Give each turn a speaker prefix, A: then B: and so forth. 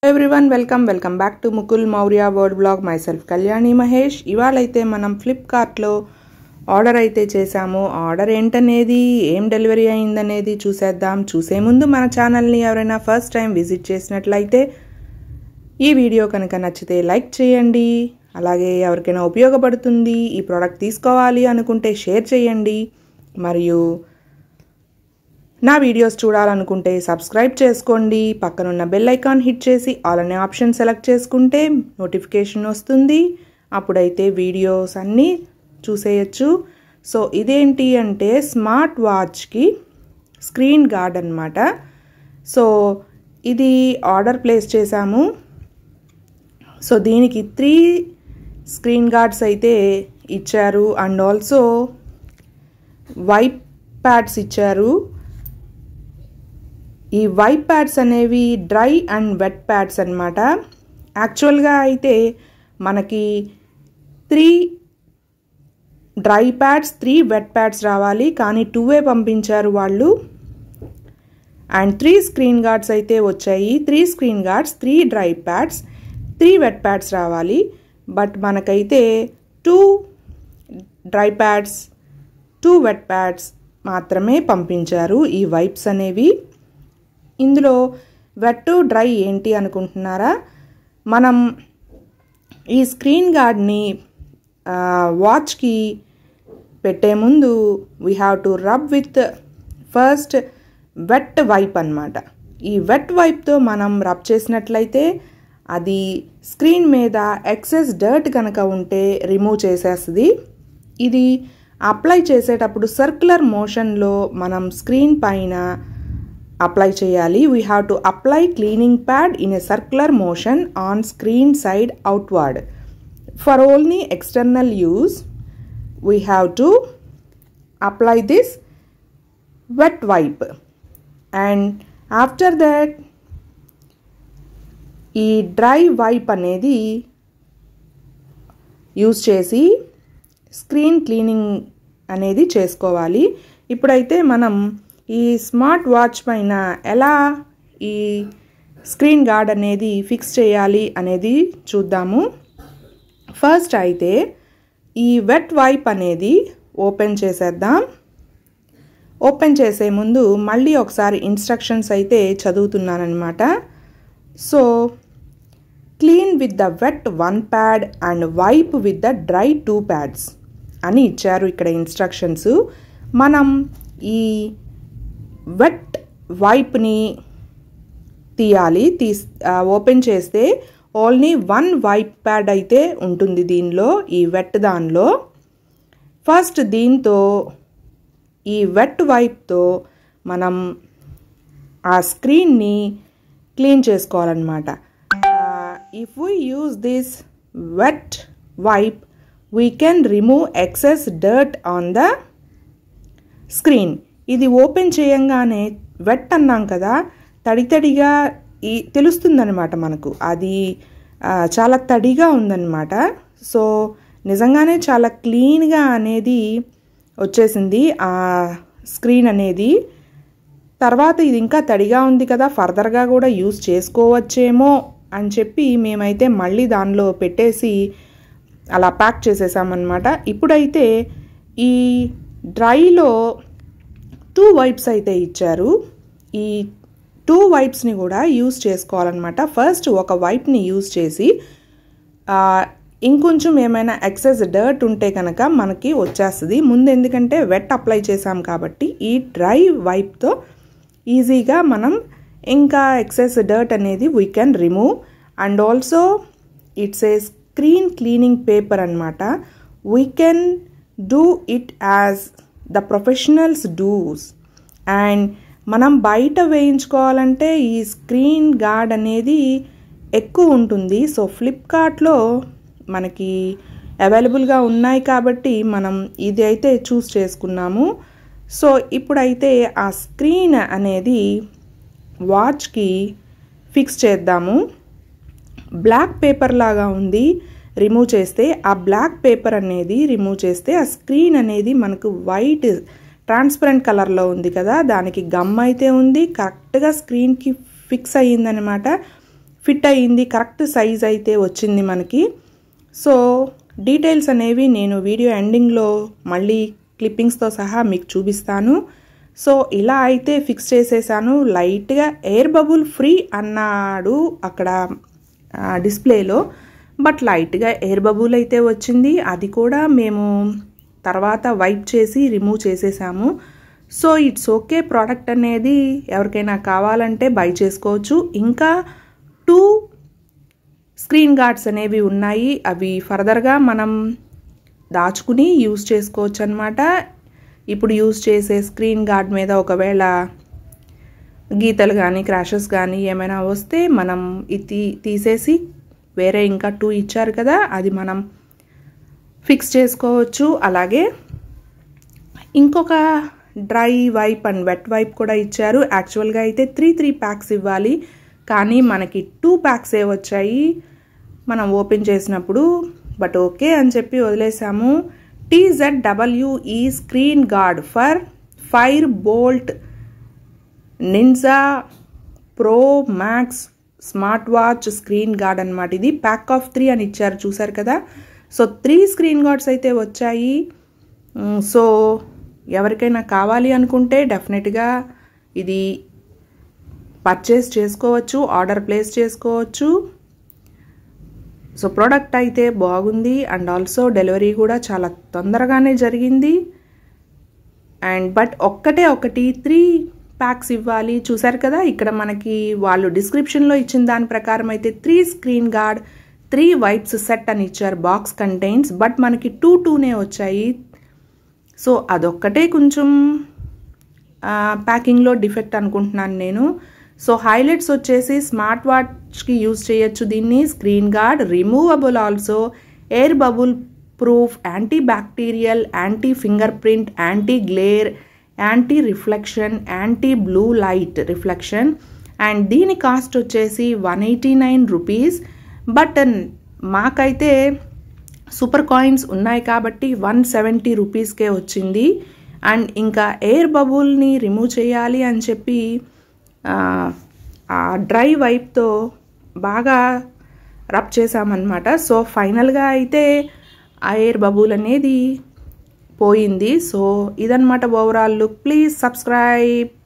A: everyone welcome welcome back to Mukul Maurya word blog myself Kalyani Mahesh ఇవాళైతే మనం ఫ్లిప్కార్ట్లో ఆర్డర్ అయితే చేశాము ఆర్డర్ ఏంటనేది ఏం డెలివరీ అయిందనేది చూసేద్దాం చూసే ముందు మన ఛానల్ని ఎవరైనా ఫస్ట్ టైం విజిట్ చేసినట్లయితే ఈ వీడియో కనుక నచ్చితే లైక్ చేయండి అలాగే ఎవరికైనా ఉపయోగపడుతుంది ఈ ప్రోడక్ట్ తీసుకోవాలి అనుకుంటే షేర్ చేయండి మరియు నా వీడియోస్ చూడాలనుకుంటే సబ్స్క్రైబ్ చేసుకోండి పక్కనున్న బెల్ ఐకాన్ హిట్ చేసి ఆల్ అనే ఆప్షన్ సెలెక్ట్ చేసుకుంటే నోటిఫికేషన్ వస్తుంది అప్పుడైతే వీడియోస్ అన్నీ చూసేయచ్చు సో ఇదేంటి అంటే స్మార్ట్ వాచ్కి స్క్రీన్ గార్డ్ అనమాట సో ఇది ఆర్డర్ ప్లేస్ చేశాము సో దీనికి త్రీ స్క్రీన్ గార్డ్స్ అయితే ఇచ్చారు అండ్ ఆల్సో వైప్ ప్యాడ్స్ ఇచ్చారు ఈ వైప్ ప్యాడ్స్ అనేవి డ్రై అండ్ వెట్ ప్యాడ్స్ అనమాట యాక్చువల్గా అయితే మనకి three dry pads three wet pads రావాలి కానీ టూవే పంపించారు వాళ్ళు అండ్ త్రీ స్క్రీన్ గార్డ్స్ అయితే వచ్చాయి three screen guards three dry pads three wet pads రావాలి బట్ మనకైతే two dry pads two wet pads మాత్రమే పంపించారు ఈ వైప్స్ అనేవి ఇందులో వెట్ డ్రై ఏంటి అనుకుంటున్నారా మనం ఈ స్క్రీన్ గార్డ్ని వాచ్కి పెట్టే ముందు we have to rub with first wet wipe అనమాట ఈ వెట్ వైప్తో మనం రబ్ చేసినట్లయితే అది స్క్రీన్ మీద ఎక్సెస్ డర్ట్ కనుక ఉంటే రిమూవ్ చేసేస్తుంది ఇది అప్లై చేసేటప్పుడు సర్క్యులర్ మోషన్లో మనం స్క్రీన్ పైన అప్లై చేయాలి we have to apply cleaning pad in a circular motion on screen side outward for only external use we have to apply this wet wipe and after that ఈ dry wipe అనేది use చేసి screen cleaning అనేది చేసుకోవాలి ఇప్పుడైతే మనం ఈ smart watch పైన ఎలా ఈ స్క్రీన్ గార్డ్ అనేది ఫిక్స్ చేయాలి అనేది చూద్దాము ఫస్ట్ అయితే ఈ వెట్ వైప్ అనేది ఓపెన్ చేసేద్దాం ఓపెన్ చేసే ముందు మళ్ళీ ఒకసారి ఇన్స్ట్రక్షన్స్ అయితే చదువుతున్నానమాట so clean with the wet one pad and wipe with the dry two pads అని ఇచ్చారు ఇక్కడ ఇన్స్ట్రక్షన్స్ మనం ఈ వెట్ వైప్ని తీయాలి తీ ఓపెన్ చేస్తే ఓన్లీ వన్ వైప్ ప్యాడ్ అయితే ఉంటుంది దీనిలో ఈ వెట్ దానిలో ఫస్ట్ దీంతో ఈ వెట్ వైప్తో మనం ఆ స్క్రీన్ని క్లీన్ చేసుకోవాలన్నమాట if we use this wet wipe we can remove excess dirt on the screen ఇది ఓపెన్ చేయంగానే వెట్ అన్నాం కదా తడి తడిగా ఈ తెలుస్తుందనమాట మనకు అది చాలా తడిగా ఉందన్నమాట సో నిజంగానే చాలా క్లీన్గా అనేది వచ్చేసింది ఆ స్క్రీన్ అనేది తర్వాత ఇది ఇంకా తడిగా ఉంది కదా ఫర్దర్గా కూడా యూస్ చేసుకోవచ్చేమో అని చెప్పి మేమైతే మళ్ళీ దానిలో పెట్టేసి అలా ప్యాక్ చేసేసామన్నమాట ఇప్పుడైతే ఈ డ్రైలో టూ వైప్స్ అయితే ఇచ్చారు ఈ టూ వైప్స్ని కూడా యూస్ చేసుకోవాలన్నమాట ఫస్ట్ ఒక వైప్ని యూస్ చేసి ఇంకొంచెం ఏమైనా ఎక్సెస్ డర్ట్ ఉంటే కనుక మనకి వచ్చేస్తుంది ముందు ఎందుకంటే వెట్ అప్లై చేసాం కాబట్టి ఈ డ్రై వైప్తో ఈజీగా మనం ఇంకా ఎక్సెస్ డర్ట్ అనేది we can remove and also it's a screen cleaning paper అనమాట we can do it as the professionals does and మనం బయట వేయించుకోవాలంటే ఈ స్క్రీన్ గార్డ్ అనేది ఎక్కువ ఉంటుంది సో ఫ్లిప్కార్ట్లో మనకి అవైలబుల్గా ఉన్నాయి కాబట్టి మనం ఇది అయితే చూస్ చేసుకున్నాము సో ఇప్పుడైతే ఆ స్క్రీన్ అనేది వాచ్కి ఫిక్స్ చేద్దాము బ్లాక్ పేపర్ లాగా ఉంది రిమూవ్ చేస్తే ఆ బ్లాక్ పేపర్ అనేది రిమూవ్ చేస్తే ఆ స్క్రీన్ అనేది మనకు వైట్ ట్రాన్స్పరెంట్ కలర్లో ఉంది కదా దానికి గమ్ అయితే ఉంది కరెక్ట్గా స్క్రీన్కి ఫిక్స్ అయ్యిందనమాట ఫిట్ అయ్యింది కరెక్ట్ సైజ్ అయితే వచ్చింది మనకి సో డీటెయిల్స్ అనేవి నేను వీడియో ఎండింగ్లో మళ్ళీ క్లిప్పింగ్స్తో సహా మీకు చూపిస్తాను సో ఇలా అయితే ఫిక్స్ చేసేసాను లైట్గా ఎయిర్ బబుల్ ఫ్రీ అన్నాడు అక్కడ డిస్ప్లేలో బట్ లైట్గా ఎయిర్ బబుల్ అయితే వచ్చింది అది కూడా మేము తర్వాత వైప్ చేసి రిమూవ్ చేసేసాము సో ఇట్స్ ఓకే ప్రోడక్ట్ అనేది ఎవరికైనా కావాలంటే బై చేసుకోవచ్చు ఇంకా టూ స్క్రీన్ గార్డ్స్ అనేవి ఉన్నాయి అవి ఫర్దర్గా మనం దాచుకుని యూస్ చేసుకోవచ్చు అనమాట ఇప్పుడు యూస్ చేసే స్క్రీన్ గార్డ్ మీద ఒకవేళ గీతలు కానీ క్రాషెస్ కానీ ఏమైనా వస్తే మనం ఇది తీసేసి వేరే ఇంకా టూ ఇచ్చారు కదా అది మనం ఫిక్స్ చేసుకోవచ్చు అలాగే ఇంకొక dry wipe and wet wipe కూడా ఇచ్చారు యాక్చువల్గా అయితే త్రీ త్రీ ప్యాక్స్ ఇవ్వాలి కానీ మనకి టూ ప్యాక్సే వచ్చాయి మనం ఓపెన్ చేసినప్పుడు బట్ ఓకే అని చెప్పి వదిలేసాము TZ WE screen guard for fire bolt ninja pro max smart watch screen guard అనమాట ఇది ప్యాక్ ఆఫ్ త్రీ అని ఇచ్చారు చూసారు కదా సో త్రీ స్క్రీన్ గార్డ్స్ అయితే వచ్చాయి సో ఎవరికైనా కావాలి అనుకుంటే డెఫినెట్గా ఇది పర్చేస్ చేసుకోవచ్చు ఆర్డర్ ప్లేస్ చేసుకోవచ్చు సో ప్రోడక్ట్ అయితే బాగుంది అండ్ ఆల్సో డెలివరీ కూడా చాలా తొందరగానే జరిగింది అండ్ బట్ ఒక్కటే ఒకటి త్రీ ప్యాక్స్ ఇవ్వాలి చూసారు కదా ఇక్కడ మనకి వాళ్ళు డిస్క్రిప్షన్లో ఇచ్చిన దాని ప్రకారం అయితే three screen guard three wipes set అని ఇచ్చారు బాక్స్ కంటైన్స్ బట్ మనకి టూ టూనే వచ్చాయి సో అదొక్కటే కొంచెం ప్యాకింగ్లో డిఫెక్ట్ అనుకుంటున్నాను నేను సో హైలైట్స్ వచ్చేసి స్మార్ట్ వాచ్కి యూజ్ చేయొచ్చు దీన్ని screen guard removable also air bubble proof anti bacterial anti finger print anti glare anti reflection anti blue light reflection and దీని కాస్ట్ వచ్చేసి one eighty nine rupees but మాకైతే super coins ఉన్నాయి కాబట్టి one seventy రూపీస్కే వచ్చింది and ఇంకా air బబుల్ని remove చేయాలి అని చెప్పి ఆ డ్రై వైప్తో బాగా రబ్ చేసామన్నమాట సో ఫైనల్గా అయితే ఆ ఎయిర్ బబుల్ అనేది పోయింది సో ఇదనమాట ఓవరాల్ లుక్ ప్లీజ్ సబ్స్క్రైబ్